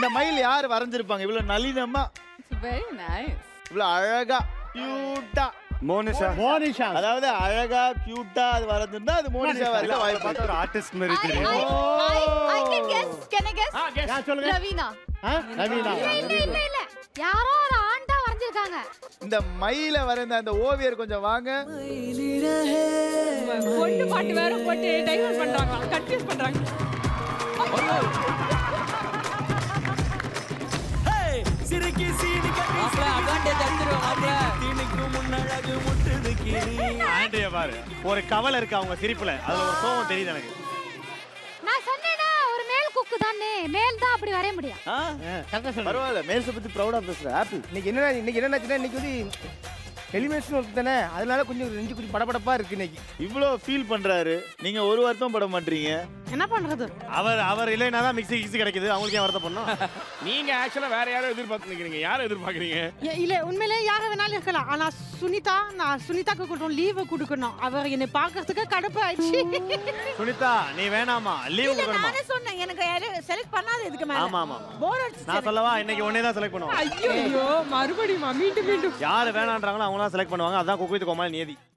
இந்த மயில் யார் வரைஞ்சிருப்பாங்க இவ்வளவு நளினமா It's very nice. இவ்வளவு அழகா கியூட்டா மோனிஷா மோனிஷா அதாவது அழகா கியூட்டா அது வரைஞ்சிருந்தா அது மோனிஷாவா இருக்க வாய்ப்பு பார்த்து ஒரு ஆர்டிஸ்ட் மாதிரி I, தெரியும் I, I, I can guess. Can I guess? யா சொல்லுங்க Ravina. ஆ, ரவீனா இல்ல இல்ல இல்ல யாரோ ஒரு ஆண் தான் வரைஞ்சிருக்காங்க இந்த மயில வரைந்த அந்த ஓவியர் கொஞ்சம் வாங்க பொண்ணு பாட்டு வேற போட்டு டைவர்ட் பண்றாங்க கன்ஃபியூஸ் பண்றாங்க சிறுக்கி சீனி மாப்பிள அட்வான்டேஜ் எடுத்துருவோம் மாப்பிள தீனுக்கு முன்னழகு முட்டுது கிளி ஆண்ட்ரியா பாரு ஒரு கவலை இருக்கு அவங்க சிரிப்புல அதுல ஒரு கோவம் தெரியுது எனக்கு நான் சொன்னேனா ஒரு மேல் குக்கு தானே மேல் தான் அப்படி வரைய முடியும் ஆ, கரெக்டா சொல்லுங்க பரவாயில்ல மேல்ஸை பத்தி ப்ரௌடா பேசுற ஆப்பிள் இன்னைக்கு என்ன இன்னைக்கு என்னச்சுன்னா இன்னைக்கு வந்து எலிமினேஷன் ஒர்க் தானே அதனால கொஞ்சம் நெஞ்சு கொஞ்சம் படபடப்பா இருக்கு இன்னைக்கு இவ்வளோ ஃபீல் பண்றாரு நீங்க ஒரு வருத்தம் பட மாட்டீங்க என்ன பண்றது அவர் அவர் இல்லைன்னா தான் மிக்ஸி கிக்ஸி கிடைக்குது அவங்களுக்கு ஏன் வருத்தம் பண்ணோம் நீங்க ஆக்சுவலா வேற யாரும் எதிர்பார்த்து நிக்கிறீங்க யாரை எதிர்பார்க்கறீங்க இல்ல உண்மையிலே யார வேணாலும் இருக்கலாம் ஆனா சுனிதா நான் சுனிதாக்கு கொஞ்சம் லீவு கொடுக்கணும் அவர் என்னை பார்க்கறதுக்கு கடுப்பு ஆயிடுச்சு சுனிதா நீ வேணாமா லீவ் கொடுக்கணுமா நானே சொன்னேன் எனக்கு யாரும் செலக்ட் பண்ணாத இதுக்கு மேல ஆமா ஆமா போர் அடிச்சு நான் சொல்லவா இன்னைக்கு ஒன்னே தான் செலக்ட் பண்ணுவோம் ஐயோ மறுபடியும் மீண்டும் மீண்டும் யாரு வேணான்றாங்களோ அவங்க தான் செலக்ட் பண்ணுவாங்க அதான் குக்கு வித் கோமாளி நியதி